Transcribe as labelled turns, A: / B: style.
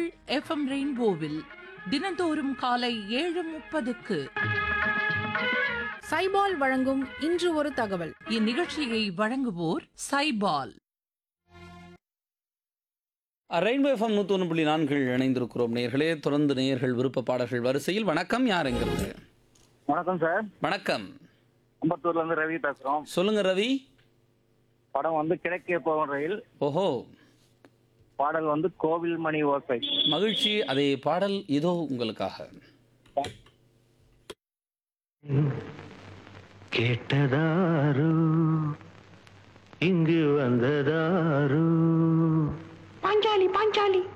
A: FM ரெயின்போவில் தினந்தோறும் காலை ஏழு முப்பதுக்கு
B: சைபால் வழங்கும் இன்று ஒரு தகவல்
A: இந்நிகழ்ச்சியை வழங்குவோர் சைபால்
C: ரெயின்போ எஃப்எம் நூற்றி ஒன்று புள்ளி நான்கில் இணைந்திருக்கிறோம் நேயர்களே தொடர்ந்து நேயர்கள் விருப்ப பாடல்கள் வரிசையில் வணக்கம் யாருங்கிறது
D: வணக்கம் சார்
C: வணக்கம்
D: அம்பத்தூர்ல இருந்து ரவி பேசுறோம்
C: சொல்லுங்க ரவி
D: படம் வந்து கிழக்கே போகும் ரயில்
C: ஓஹோ
D: பாடல் வந்து கோவில் மணி ஓசை
C: மகிழ்ச்சி அதே பாடல் இதோ உங்களுக்காக
E: கேட்டதாரு இங்கு வந்ததாரு
F: பாஞ்சாலி பாஞ்சாலி